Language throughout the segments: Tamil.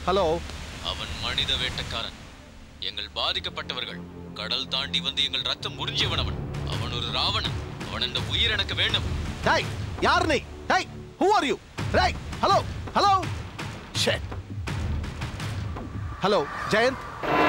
ஹலோ அவன் மனித வேட்டக்காரன் எங்கள் பாதிக்கப்பட்டவர்கள் கடல் தாண்டி வந்து எங்கள் ரத்தம் முறிஞ்சியவன் அவன் அவன் ஒரு ராவணன் அவன் இந்த உயிர் எனக்கு வேண்டும் டேய் யார் நீ டேய் ஹூ ஆர் யூ டேய் hello hello shit hello Jayanth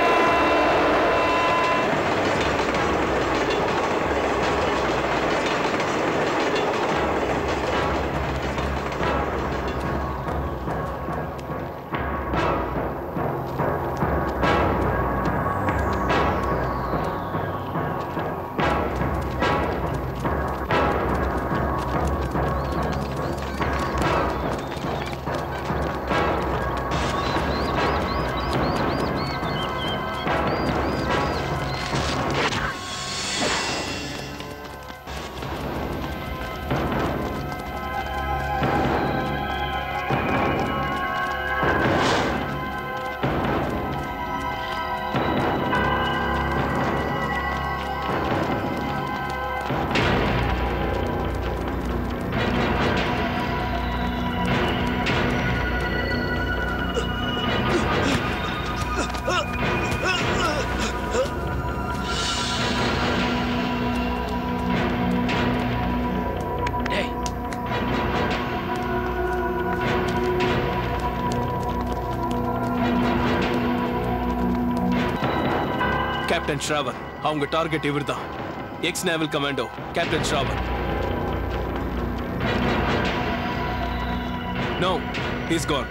captain Shravan அவங்க டார்கெட் இவர்தான் ex naval commando captain Shravan no is gone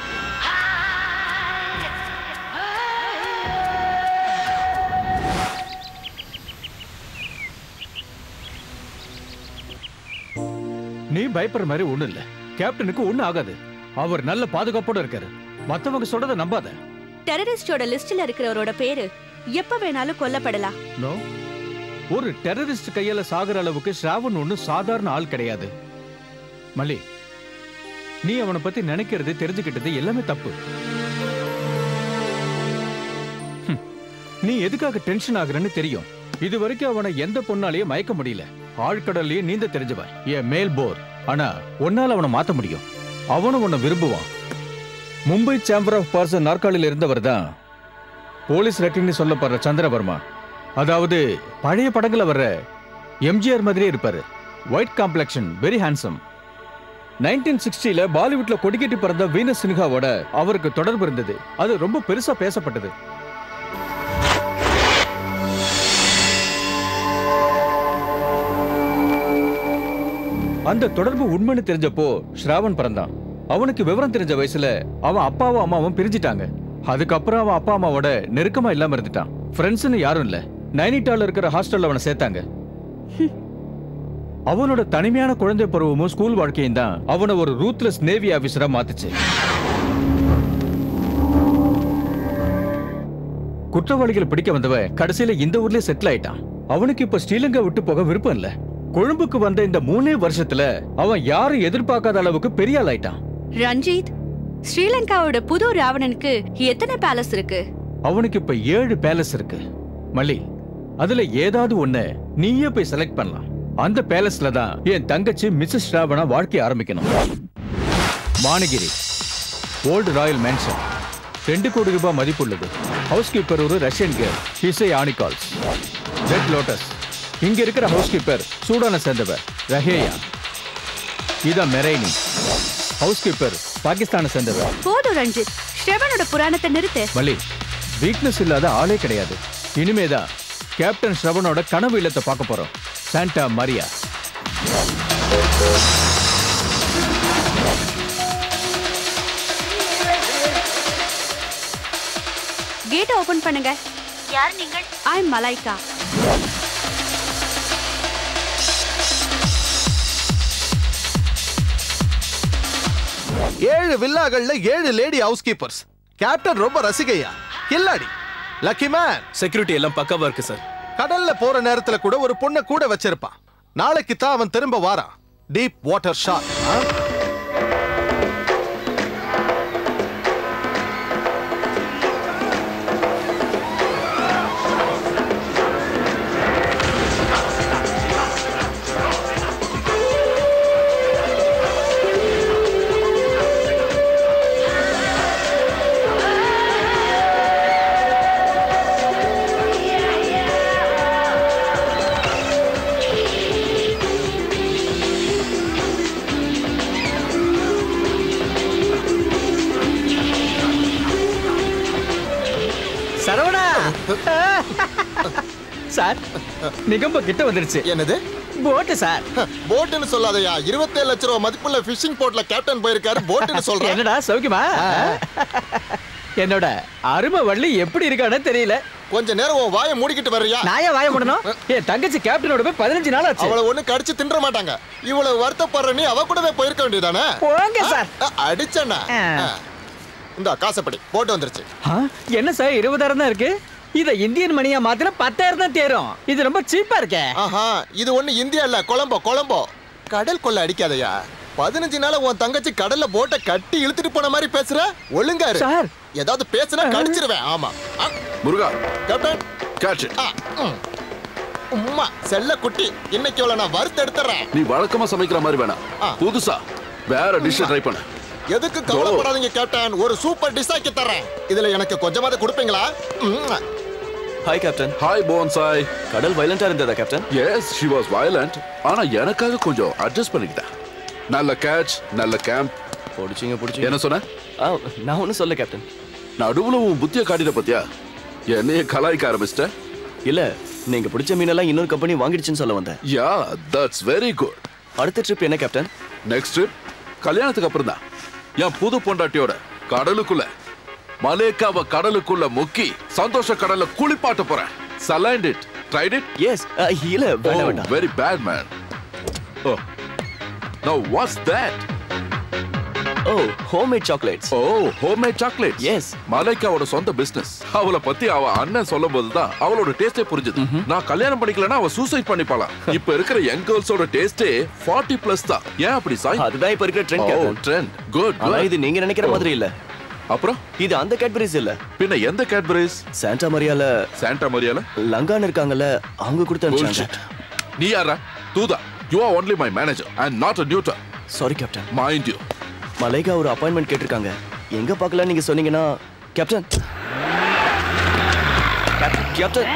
நீ பயப்படுற மாதிரி ஒண்ணும் இல்ல கேப்டனுக்கு ஒண்ணும் ஆகாது அவர் நல்ல பாதுகாப்போட இருக்காரு மத்தவங்க சொல்றத நம்பாத டெரரிஸ்டோட லிஸ்ட்ல இருக்கிறவரோட பேரு எப்ப வேணாலும் கொல்லப்படலாம் நோ ஒரு டெரரிஸ்ட் கையால சாகுற அளவுக்கு ஸ்ராவன் ஒண்ணும் சாதாரண ஆள் கிடையாது மலி நீ அவனை பத்தி நினைக்கிறது தெரிஞ்சுக்கிட்டது எல்லாமே தப்பு ஹம். நீ எதுக்காக டென்ஷன் ஆகுறன்னு தெரியும் இது வரைக்கும் அவனை எந்த பொண்ணாலேயும் மயக்க முடியல ஆழ்கடல்லையே நீந்த தெரிஞ்சவன் என் மேல் போர் ஆனா உன்னால அவனை மாத்த முடியும் அவனும் உன்னை விரும்புவான் மும்பை சேம்பர் ஆஃப் பர்சன் நாற்காலியில் இருந்தவர் தான் போலீஸ் ரெக்கிங்னு சொல்லப்படுற சந்திரவர்மா அதாவது பழைய படங்களை வர்ற எம்ஜிஆர் மாதிரியே இருப்பாரு white complexion very handsome nineteen சிக்ஸ்டில பாலிவுட்ல கொடிக்கட்டி பிறந்த வீனஸ் சின்ஹாவோட அவருக்கு தொடர்பு இருந்தது அது ரொம்ப பெருசா பேசப்பட்டது அந்த தொடர்பு உண்மைன்னு தெரிஞ்சப்போ ஸ்ராவன் பிறந்தான் அவனுக்கு விவரம் தெரிஞ்ச வயசுல அவன் அப்பாவும் அம்மாவும் பிரிஞ்சிட்டாங்க அதுக்கப்புறம் அவன் அப்பா அம்மாவோட நெருக்கமா இல்லாம இருந்துட்டான் ஃப்ரெண்ட்ஸ்னு யாரும் இல்ல நைனிட்டால இருக்கிற ஹாஸ்டல்ல அவனை சேர்த்தாங்க அவனோட தனிமையான குழந்தை பருவமும் ஸ்கூல் வாழ்க்கையும் தான் அவனை ஒரு ரூத்லெஸ் நேவி ஆபீசரா மாத்துச்சு குற்றவாளிகளை பிடிக்க வந்தவன் கடைசியில இந்த ஊர்லயே செட்டில் ஆயிட்டான் அவனுக்கு இப்ப ஸ்ரீலங்கா விட்டு போக விருப்பம் இல்ல கொழும்புக்கு வந்த இந்த மூணே வருஷத்துல அவன் யாரும் எதிர்பார்க்காத அளவுக்கு பெரிய ஆள் ஆயிட்டான் ரஞ்சித் ஸ்ரீலங்காவோட புது ராவணனுக்கு எத்தனை பேலஸ் இருக்கு அவனுக்கு இப்ப ஏழு பேலஸ் இருக்கு மல்லி அதுல ஏதாவது ஒண்ணு நீயே போய் செலக்ட் பண்ணலாம் அந்த பேலஸ்ல தான் என் தங்கச்சி மிஸ்ஸஸ் ஸ்ராவணா வாழ்க்கை ஆரம்பிக்கணும் மானகிரி ஓல்டு ராயல் மேன்ஷன் ரெண்டு கோடி ரூபாய் மதிப்புள்ளது ஹவுஸ் கீப்பர் ஒரு ரஷ்யன் கேர் ஹிசை ஆனிகால்ஸ் ரெட் லோட்டஸ் இங்க இருக்கிற ஹவுஸ் கீப்பர் சூடான சேர்ந்தவர் ரஹேயா இதான் மெரைனி ஹவுஸ் கீப்பர் பாகிஸ்தானை சேர்ந்தவர் போதும் ரஞ்சித் ஸ்ரவனோட புராணத்தை நிறுத்து மல்லி வீக்னஸ் இல்லாத ஆளே கிடையாது இனிமேதான் கேப்டன் ஸ்ரவனோட கனவு இல்லத்தை பார்க்க போறோம் சாண்டா மரியா கேட் ஓபன் பண்ணுங்க யார் நீங்கள் ஐ மலாய்கா ஏழு வில்லாக்கள்ல ஏழு லேடி ஹவுஸ் கீப்பர்ஸ் கேப்டன் ரொம்ப ரசிகையா கில்லாடி லக்கி மேன் செக்யூரிட்டி எல்லாம் பக்காவா இருக்கு சார் கடல்ல போற நேரத்துல கூட ஒரு பொண்ணை கூட வச்சிருப்பான் நாளைக்கு தான் அவன் திரும்ப வாரான் டீப் வாட்டர் ஷாட் ஆ சார் நிகம்ப கிட்ட வந்துருச்சு என்னது போட்டு சார் போட்டுன்னு சொல்லாதயா இருபத்தேழு லட்ச ரூபா மதிப்புள்ள ஃபிஷிங் போட்ல கேப்டன் போயிருக்காரு போட்டுன்னு சொல்றேன் என்னடா சௌக்கியமா என்னோட அருமை வள்ளி எப்படி இருக்கானே தெரியல கொஞ்ச நேரம் உன் வாயை மூடிக்கிட்டு வர்றியா நான் ஏன் வாய முடணும் என் தங்கச்சி கேப்டனோட போய் பதினஞ்சு நாள் ஆச்சு அவளை ஒண்ணு கடிச்சு தின்ற மாட்டாங்க இவ்வளவு வருத்தப்படுற நீ அவ கூடவே போயிருக்க வேண்டியதானே போங்க சார் அடிச்சண்ணா ஆ. இந்த காசப்படி போட்டு வந்துருச்சு ஆ, என்ன சார் இருபதாயிரம் தான் இருக்கு இத இந்தியன் மணியா மாத்திரம் பத்தாயிரம் தான் தேரும் இது ரொம்ப சீப்பா இருக்கே ஆஹா இது ஒண்ணு இந்தியா இல்ல கொலம்போ கொலம்போ கடல் கொள்ள அடிக்காதயா பதினஞ்சு நாள உன் தங்கச்சி கடல்ல போட்ட கட்டி இழுத்துட்டு போன மாதிரி பேசுற ஒழுங்கா இரு. சார். ஏதாவது பேசுனா கடிச்சிருவேன் ஆமா ஆ, முருகா கேப்டன் கேட்ச் ஆ, ம். உம்மா செல்ல குட்டி இன்னைக்கு இவ்வளவு நான் வறுத்து எடுத்துறேன் நீ வழக்கமா சமைக்கிற மாதிரி வேணாம் ஆ. புதுசா வேற டிஷ் ட்ரை பண்ணு எதுக்கு கவலைப்படாதீங்க கேப்டன் ஒரு சூப்பர் டிஷ் ஆக்கி தரேன் இதுல எனக்கு கொஞ்சமாவது கொடுப்பீங்களா ம். ஹாய் கேப்டன் ஹாய் போன்சாய் கடல் வயலண்டா இருந்ததா captain yes she was violent ஆனா எனக்காக கொஞ்சம் அட்ஜஸ்ட் பண்ணிக்கிட்டேன் நல்ல கேட்ச் நல்ல கேம்ப் பிடிச்சிங்க பிடிச்சிங்க என்ன சொன்ன ஆ நான் ஒன்றும் சொல்ல கேப்டன் நடுவுல உன் புத்திய காட்டிட பத்தியா என்னைய கலாய்க்க ஆரம்பிச்சிட்ட இல்ல நீங்க பிடிச்ச மீனெல்லாம் இன்னொரு கம்பெனி வாங்கிடுச்சுன்னு சொல்ல வந்தேன் யா தட்ஸ் வெரி குட் அடுத்த ட்ரிப் என்ன கேப்டன் நெக்ஸ்ட் ட்ரிப் கல்யாணத்துக்கு அப்புறம் தான் என் புது பொண்டாட்டியோட கடலுக்குள்ள மலேக்காவ கடலுக்குள்ள முக்கி சந்தோஷ கடல்ல குளிப்பாட்ட போறேன் silent it tried it yes இல்ல வேண்டாம் வேண்டாம் very bad man oh no what's that oh homemade chocolates oh homemade chocolate Yes. மலைக்காவோட சொந்த பிசினஸ் அவளை பத்தி அவ அண்ணன் சொல்லும் போதுதான் அவளோட டேஸ்டே புரிஞ்சது நான் கல்யாணம் பண்ணிக்கலனா அவ சூசைட் பண்ணிப்பாளாம் இப்ப இருக்கிற யங் கேர்ள்ஸோட டேஸ்டே 40 பிளஸ் தான் ஏன் அப்படி சாய் அதுதான் இப்ப இருக்கிற trend oh captain trend good ஆனா இது நீங்க நினைக்கிற மாதிரி இல்ல அப்புறம் இது அந்த கேட்பரிஸ் இல்ல பின்ன எந்த கேட்பரிஸ் சாண்டா மரியால சாண்டா மரியால லங்கான் இருக்காங்கல்ல அவங்க கொடுத்து அனுப்பிச்சாங்க Bullshit. நீ யாரா தூதா you are only my manager and not a neuter sorry captain mind you Malaika ஒரு அப்பாயின்மெண்ட் கேட்டிருக்காங்க எங்க பார்க்கலாம் நீங்க சொன்னீங்கன்னா கேப்டன் கேப்- கேப்டன்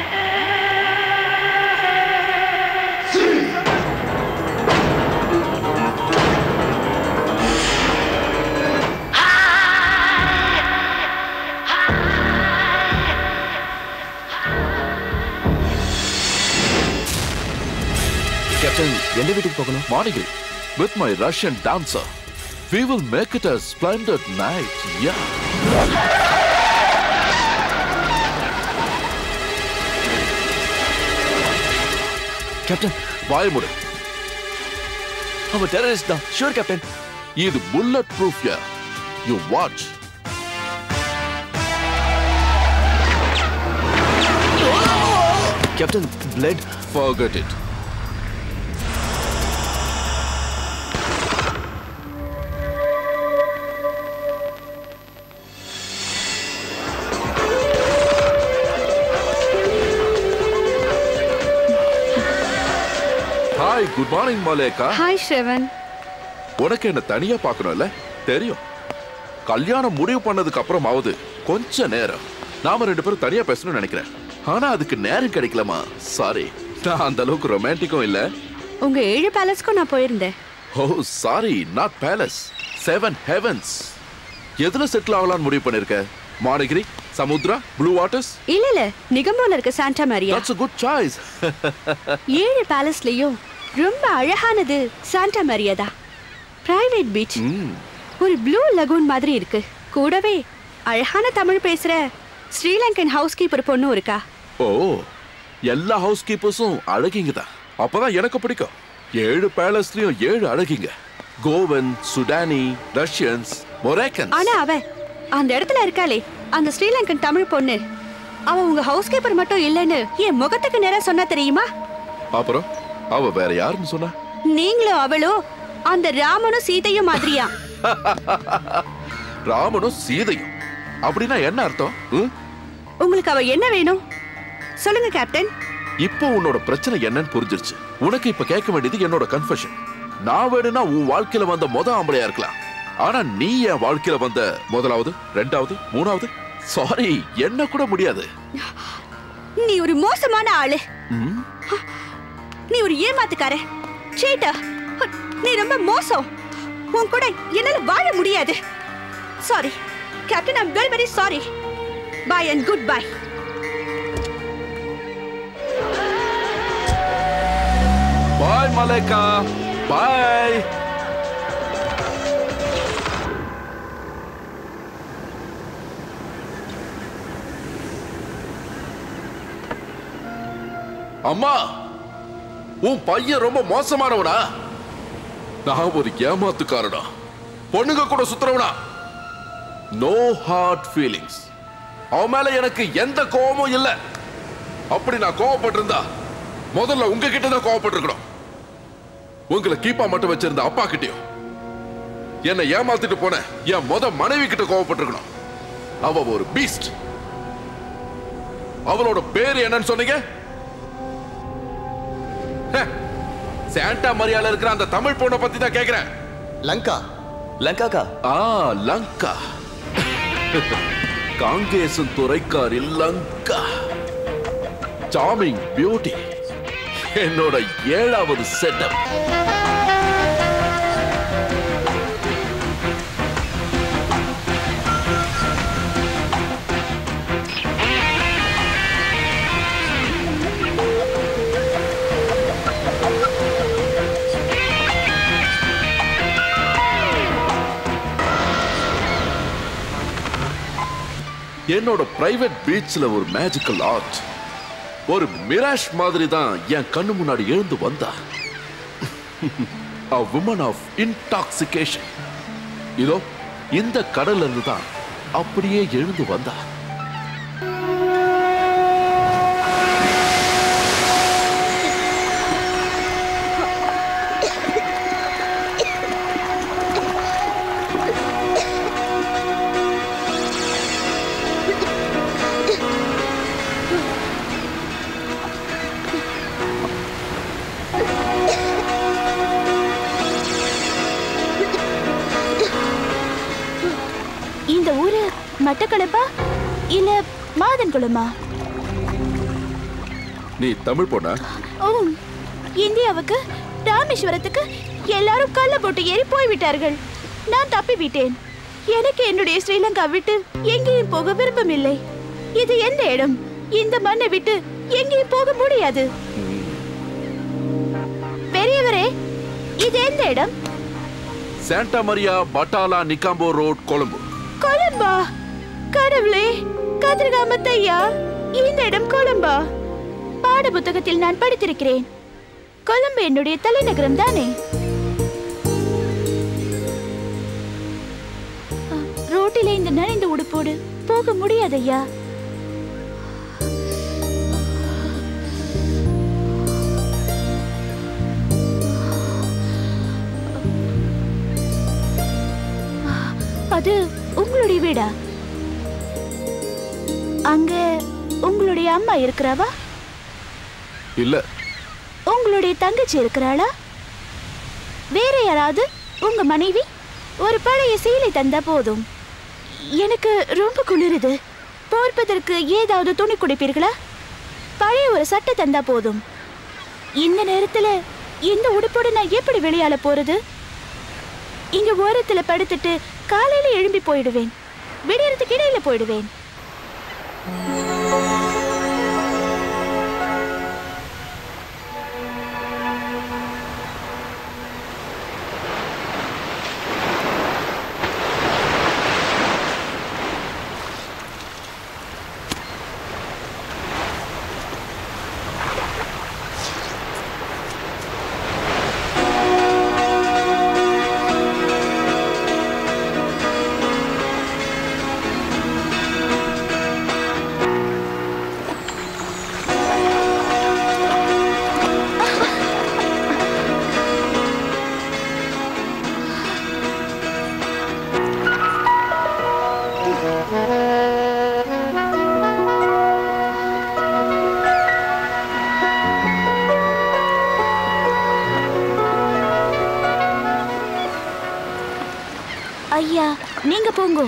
கேப்டன் எந்த வீட்டுக்கு போகணும் morning with my Russian dancer we will make it a splendid night yeah captain வாய முடு அவ டெரரிஸ்ட் தான் ஷூர் கேப்டன் இது bullet proof yeah you watch captain blood forget it hi good morning Malaika hi Shravan உனக்கு என்ன தனியா பார்க்கணும்ல தெரியும் கல்யாணம் முடிவு பண்ணதுக்கு அப்புறமாவது கொஞ்ச நேரம் நாம ரெண்டு பேரும் தனியா பேசணும்னு நினைக்கிறேன் ஆனா அதுக்கு நேரம் கிடைக்கலமா சாரி நான் அந்த அளவுக்கு ரொமான்டிக்கும் இல்ல உங்க ஏழு பேலஸ்க்கும் நான் போயிருந்தேன் oh sorry not palace seven heavens எதுல செட்டில் ஆகலாம்னு முடிவு பண்ணிருக்க மானகிரி சமுத்ரா ப்ளூ வாட்டர்ஸ் இல்ல இல்ல நிகம்போல இருக்க Santa Maria that's a good choice ஏழு பேலஸ்லயும் ரொம்ப அழகானது சாண்டா மரியா தான் பிரைவேட் பீச் ஒரு ப்ளூ லகூன் மாதிரி இருக்கு கூடவே அழகான தமிழ் பேசுற ஸ்ரீலங்கன் ஹவுஸ் கீப்பர் பொண்ணும் இருக்கா ஓ எல்லா ஹவுஸ் கீப்பர்ஸும் அழகிங்க தான் அப்பதான் எனக்கு பிடிக்கும் ஏழு பேலஸ்லயும் ஏழு அழகிங்க கோவன் சுடானி ரஷ்யன்ஸ் மொரேக்கன் ஆனா அவ அந்த இடத்துல இருக்காளே அந்த ஸ்ரீலங்கன் தமிழ் பொண்ணு அவ உங்க ஹவுஸ் கீப்பர் மட்டும் இல்லைன்னு என் முகத்துக்கு நேரா சொன்னா தெரியுமா அப்புறம் அவ வேற யாருன்னு சொன்னா நீங்களும் அவளும் அந்த ராமனும் சீதையும் மாதிரியா ராமனும் சீதையும் அப்படின்னா என்ன அர்த்தம் ம்? உங்களுக்கு அவ என்ன வேணும் சொல்லுங்க கேப்டன் இப்போ உன்னோட பிரச்சனை என்னன்னு புரிஞ்சிருச்சு உனக்கு இப்ப கேட்க வேண்டியது என்னோட கன்ஃபெஷன் நான் வேணும்னா உன் வாழ்க்கையில வந்த முத ஆம்பளையா இருக்கலாம் ஆனா நீ என் வாழ்க்கையில வந்த முதலாவது ரெண்டாவது மூணாவது சாரி என்ன கூட முடியாது நீ ஒரு மோசமான ஆளு ம்? நீ ஒரு ஏமாத்துக்கார சீட்டா நீ ரொம்ப மோசம் உன் கூட என்னால வாழ முடியாது sorry captain I'm very very sorry bye and good bye bye Malaika bye அம்மா உன் பையன் ரொம்ப மோசமானவனா நான் ஒரு ஏமாத்துக்காரனா பொண்ணுங்க கூட சுத்துறவனா நோ ஹார்ட் ஃபீலிங்ஸ் அவன் மேல எனக்கு எந்த கோபமும் இல்ல அப்படி நான் கோவப்பட்டிருந்தா முதல்ல உங்ககிட்ட தான் கோவப்பட்டிருக்கணும் உங்களை கீப்பா மட்டும் வச்சிருந்த அப்பா கிட்டயும் என்னை ஏமாத்திட்டு போன என் முத மனைவி கிட்ட கோவப்பட்டிருக்கணும் அவ ஒரு பீஸ்ட் அவளோட பேரு என்னன்னு சொன்னீங்க ஹே, சாண்டா மரியால இருக்கிற அந்த தமிழ் பொண்ணை பத்தி தான் கேக்குறேன் லங்கா லங்காக்கா ஆ லங்கா காங்கேசன் துறைக்காரி லங்கா சாமிங் பியூட்டி என்னோட ஏழாவது செட்டப் என்னோட பிரைவேட் பீச்ல ஒரு மேஜிக்கல் ஆர்ட் ஒரு மிராஷ் மாதிரி தான் என் கண்ணு முன்னாடி எழுந்து வந்தா a woman of intoxication இதோ இந்த கடல்ல இருந்து தான் அப்படியே எழுந்து வந்தா இந்த ஊரு மட்டக்களப்பா இல்ல மாதன் குளமா நீ தமிழ் பொண்ணா ஓ இந்தியாவுக்கு ராமேஸ்வரத்துக்கு எல்லாரும் கல்ல போட்டு ஏறி போய்விட்டார்கள் நான் தப்பி விட்டேன் எனக்கு என்னுடைய ஸ்ரீலங்கா விட்டு எங்கேயும் போக விருப்பமில்லை இது எந்த இடம் இந்த மண்ணை விட்டு எங்கேயும் போக முடியாது பெரியவரே இது எந்த இடம் சாண்டா மரியா பட்டாலா நிக்காம்போ ரோட் கொழும்பு கொலம்பா கடவுளே கதிர்காமத்தையா இந்த இடம் கொலம்பா பாட புத்தகத்தில் நான் படித்திருக்கிறேன் கொலம்பு என்னுடைய தலைநகரம் தானே அ, ரோட்டிலே இந்த நனைந்த உடுப்போடு போக முடியாதையா அது உங்களுடைய வீடா அங்க உங்களுடைய அம்மா இருக்கிறாவா இல்ல உங்களுடைய தங்கச்சி இருக்கிறாளா வேற யாராவது உங்க மனைவி ஒரு பழைய சீலை தந்தா போதும் எனக்கு ரொம்ப குளிருது போர்ப்பதற்கு ஏதாவது துணி குடிப்பீர்களா பழைய ஒரு சட்டை தந்தா போதும் இந்த நேரத்துல இந்த உடுப்போட நான் எப்படி வெளியால போறது இங்க ஓரத்துல படுத்துட்டு காலையில எழும்பி போயிடுவேன் விடியறதுக்கு இடையில போயிடுவேன் ஐயா நீங்க போங்க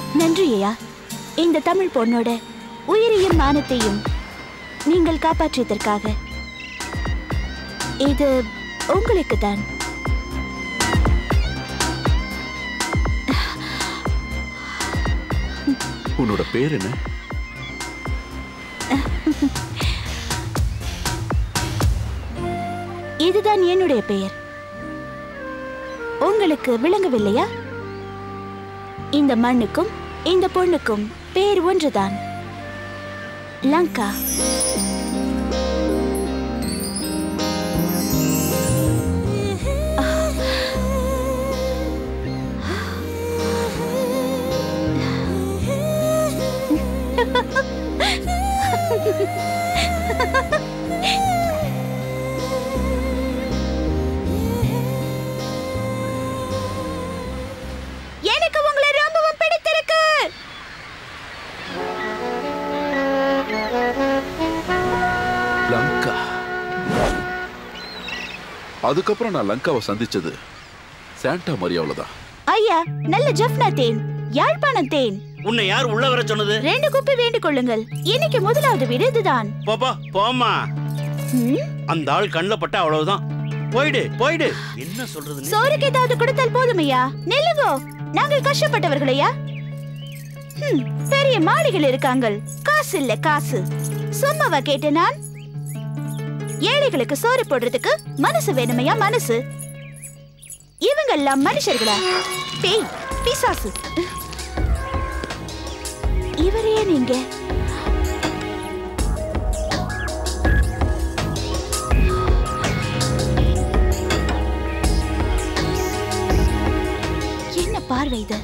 நன்றி ஐயா இந்த தமிழ் பொண்ணோட உயிரையும் மானத்தையும் நீங்கள் காப்பாற்றியதற்காக இது உங்களுக்கு தான் உன்னோட பேர் என்ன இதுதான் என்னுடைய பெயர் உங்களுக்கு விளங்கவில்லையா இந்த மண்ணுக்கும் இந்த பொண்ணுக்கும் பேர் ஒன்றுதான் லங்கா எனக்கு உங்களை ரொம்பவும் பிடித்திருக்கு லங்கா அதுக்கப்புறம் நான் லங்காவை சந்திச்சது சாண்டா மரியாவுல தான் ஐயா நல்ல ஜப்னா தேன் யாழ்ப்பாணம் தேன் உன்னை யார் உள்ள வர சொன்னது ரெண்டு குப்பி வேண்டிக் கொள்ளுங்கள் இன்னைக்கு முதலாவது வீடு இதுதான் போப்பா போம்மா ம்? அந்த ஆள் கண்ணில் பட்டா அவ்வளவுதான் போயிடு போயிடு என்ன சொல்றது சோறுக்கு ஏதாவது கொடுத்தால் போதும் ஐயா நெல்லுங்கோ நாங்கள் கஷ்டப்பட்டவர்களையா ஹம், பெரிய மாளிகள் இருக்காங்கள் காசு இல்ல காசு சும்மாவா கேட்டேன் நான் ஏழைகளுக்கு சோறு போடுறதுக்கு மனசு வேணுமையா மனசு இவங்க எல்லாம் மனுஷர்களா பேய் பிசாசு இவரையே நீங்க என்ன பார்வை இது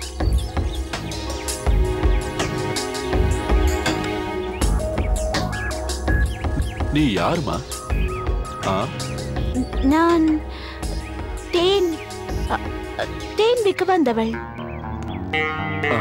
நீ யாருமா ஆ நான் தேன் அ, அ, தேன் விற்க வந்தவள் ஆ.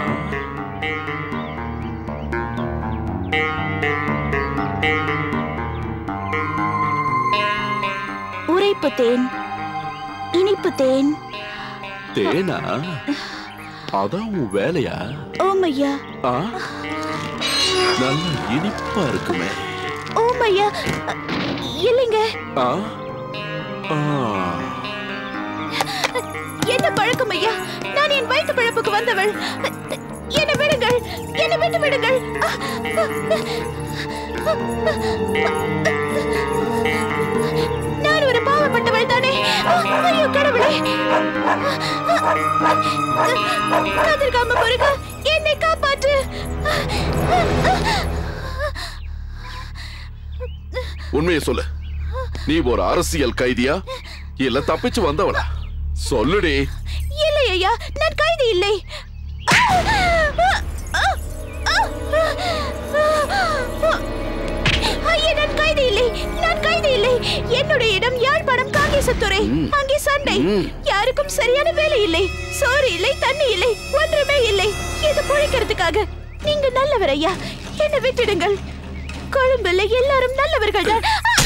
உரைப்பு தேன் இனிப்பு தேன் தேனா அதான் உன் வேலையா ஓமையா ஆ நல்ல இனிப்பா இருக்குமே ஓமையா அ, இல்லைங்க ஆ ஆ என்ன பழக்கம் ஐயா நான் என் வயிற்று பழப்புக்கு வந்தவள் என்னை விடுங்கள் என்னை விட்டு விடுங்கள் நான் ஒரு பாவப்பட்டவள் தானே ஐயோ கடவுளே கதிர்காம முருகா என்னை காப்பாற்று உண்மையை சொல்லு நீ ஒரு அரசியல் கைதியா இல்ல தப்பிச்சு வந்தவளா சொல்லுடி இல்லை ஐயா நான் கைதி இல்லை ஐயா நான் கைதி இல்லை நான் கைதி இல்லை என்னுடைய இடம் யாழ்ப்பாணம் காங்கேசத்துறை அங்கே சண்டை யாருக்கும் சரியான வேலை இல்லை சோறு இல்லை தண்ணி இல்லை ஒன்றுமே இல்லை இது பொழைக்கிறதுக்காக நீங்க நல்லவர் ஐயா என்னை விட்டுடுங்கள் கொழும்புல எல்லாரும் நல்லவர்கள் தான்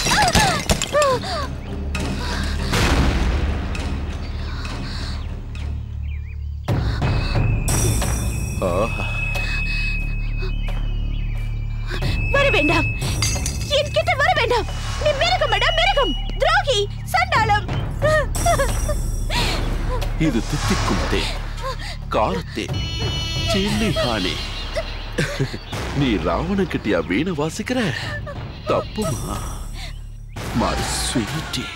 ஆஹா வர வேண்டாம் என் கிட்ட வர வேண்டாம் நீ மிருகம் மேடம் மிருகம் துரோகி சண்டாளம் இது தித்திக்கும் தேன் காரத்தேன் சில்லி ஹானி நீ ராவணன் கிட்டயா வீணை வாசிக்கிற தப்புமா மை ஸ்வீட்டி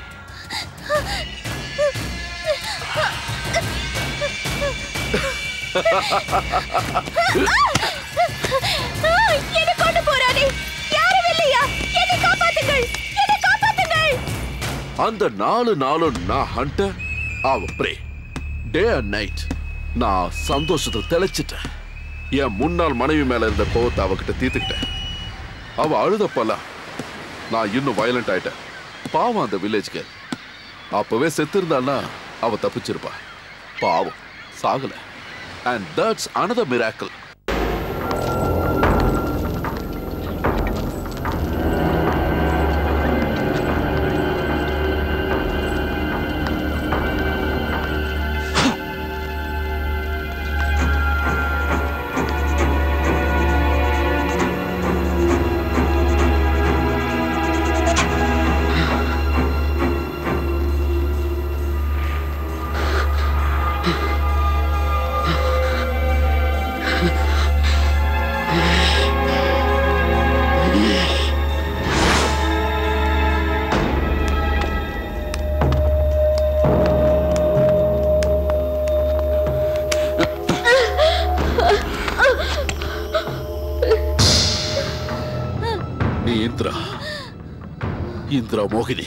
என்னை கொண்டு போறானே யாரும் இல்லையா என்னை காப்பாத்துங்கள் என்னை காப்பாத்துங்கள் அந்த நாலு நாளும் நான் ஹண்டர் அவ பிரே டே அண்ட் நைட் நான் சந்தோஷத்தை தெளிச்சிட்டேன் என் முன்னாள் மனைவி மேல இருந்த கோவத்தை அவகிட்ட தீர்த்துக்கிட்டேன் அவ அழுதப்பெல்லாம் நான் இன்னும் வயலண்ட் ஆயிட்டேன் பாவம் அந்த வில்லேஜ்க்கு அப்பவே செத்திருந்தான்னா அவ தப்பிச்சிருப்பா பாவம் சாகல and that's another miracle Indira மோகினி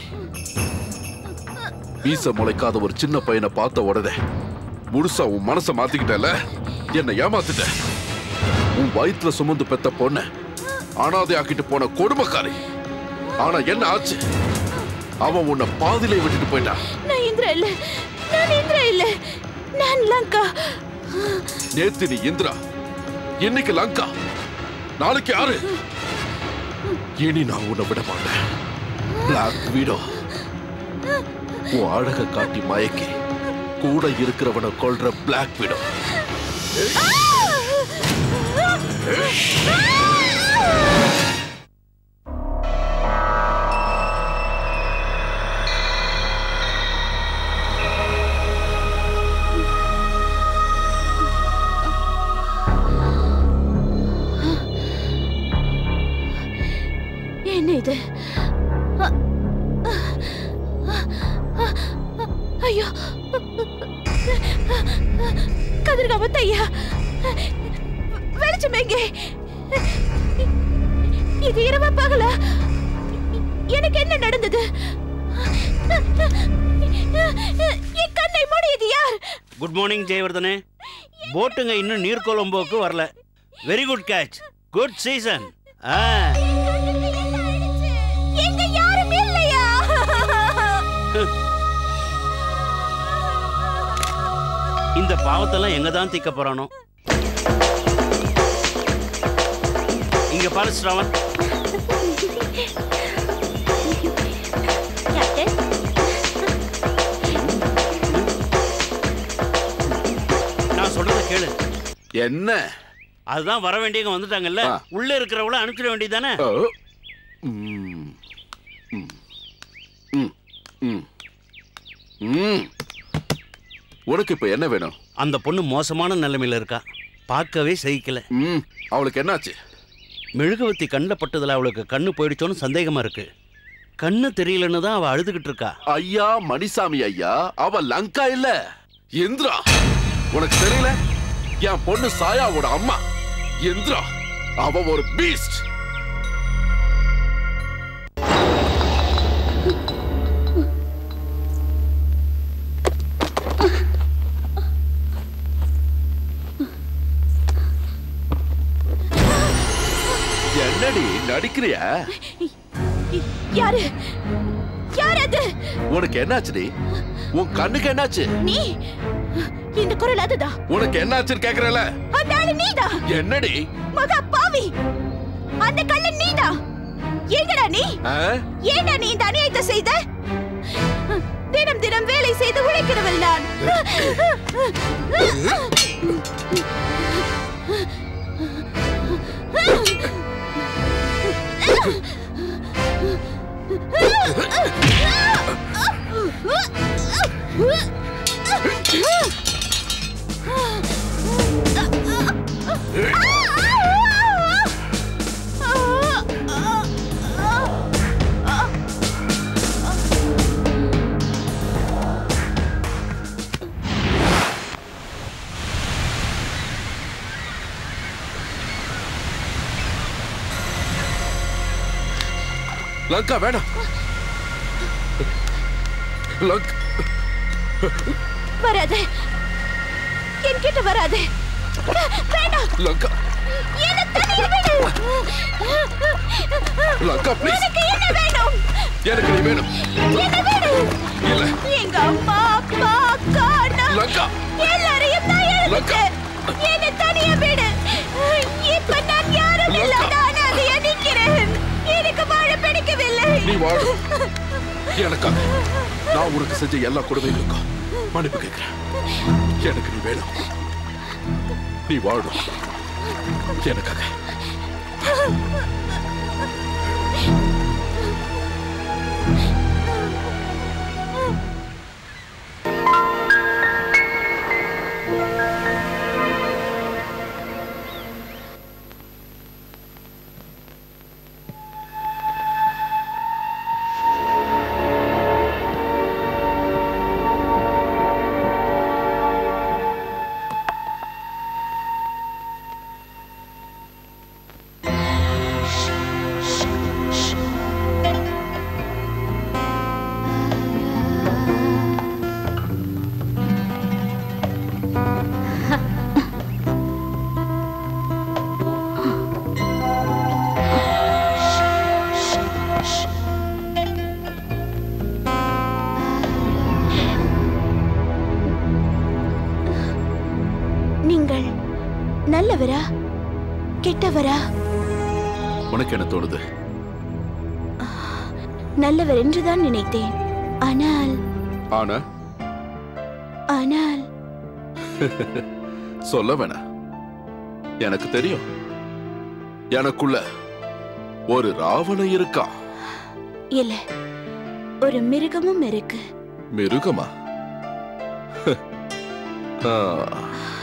மீச முளைக்காத ஒரு சின்ன பையனை பார்த்த உடனே முழுசா உன் மனசை மாத்திக்கிட்டல என்னை ஏமாத்திட்ட உன் வயிற்றுல சுமந்து பெத்த பொண்ண அனாதை ஆக்கிட்டு போன கொடுமைக்காரி ஆனா என்ன ஆச்சு அவன் உன்னை பாதியிலே விட்டுட்டு போயிட்டான் நான் இந்திரா இல்ல நான் இந்திரா இல்ல நான் லங்கா நேத்து நீ இந்திரா இன்னைக்கு லங்கா நாளைக்கு யாரு இனி நான் உன்னை விட மாட்டேன் பிளாக் வீடோ உன் அழக காட்டி மயக்கி கூட இருக்கிறவனை கொல்ற பிளாக் வீடோ என்ன இது அ- அ- ஐயோ கதிர்காம ஐயா வெளிச்சம் எங்கே இது இரவா பகலா எனக்கு என்ன நடந்தது என் கண்ணை மூடியது யார் குட் மார்னிங் ஜெயவர்தனே போட்டுங்க இன்னும் நீர்கொழும்போக்கு வரல very good catch good season ஆ எங்க யாரும் இல்லையா இந்த பாவத்தெல்லாம் எங்க தான் தீக்க போறானோ இங்க பாரு ஸ்ரவன் கேப்டன் நான் சொல்றத கேளு என்ன அதுதான் வர வேண்டியவங்க வந்துட்டாங்கல்ல ஆ. உள்ள இருக்கிறவள அனுப்பிச்சிட வேண்டியதானே ஓ. ம். ம். ம். ம். ம். உனக்கு இப்ப என்ன வேணும் அந்த பொண்ணு மோசமான நிலைமையில இருக்கா பார்க்கவே சகிக்கல ம். அவளுக்கு என்னாச்சு மெழுகுவத்தி கண்ணில் பட்டதுல அவளுக்கு கண்ணு போயிடுச்சோன்னு சந்தேகமா இருக்கு கண்ணு தெரியலன்னு தான் அவ அழுதுகிட்டு இருக்கா ஐயா மணிசாமி ஐயா அவ லங்கா இல்ல இந்திரா உனக்கு தெரியல என் பொண்ணு சாயாவோட அம்மா இந்திரா அவ ஒரு பீஸ்ட் என்னடி நடிக்கிறியா யாரு யார் அது உனக்கு என்னாச்சுடி உன் கண்ணுக்கு என்னாச்சு நீ இந்த குரல் அதுதான் உனக்கு என்னாச்சுன்னு கேக்குறல அந்த ஆளு நீதான் என்னடி மகா பாவி அந்த கள்ளன் நீதான் எங்கடா நீ ஆ? ஏன்டா நீ இந்த அநியாயத்தை செய்த தினம் தினம் வேலை செய்து உழைக்கிறவள் நான் லங்கா வேணாம் லங்கா வராது என்கிட்ட வராது வேண்டாம் லங்கா என்ன தனியா விடு லங்கா ப்ளீஸ் எனக்கு என்ன வேணும் எனக்கு நீ வேணும் என்ன வேணும் இல்ல எங்க அம்மா அப்பா அக்கா அண்ணா லங்கா எல்லாரையும் நான் இழந்துட்டேன் என்ன தனியா விடு இப்ப நான் யாரும் இல்லாத அனாதையா நிக்கிறேன் எனக்கு வாழ பிடிக்கவில்லை நீ வாடு எனக்காக நான் உனக்கு செஞ்ச எல்லா கொடுமைகளுக்கும் மன்னிப்பு கேட்கிறேன் எனக்கு நீ வேணும் நீ வாடும் எனக்காக நல்லவரா கெட்டவரா உனக்கு என்ன தோணுது நல்லவர் என்றுதான் நினைத்தேன் ஆனால் ஆனா ஆனால் சொல்ல வேணாம் எனக்கு தெரியும் எனக்குள்ள ஒரு ராவணன் இருக்கா இல்ல ஒரு மிருகமும் இருக்கு மிருகமா ஆ,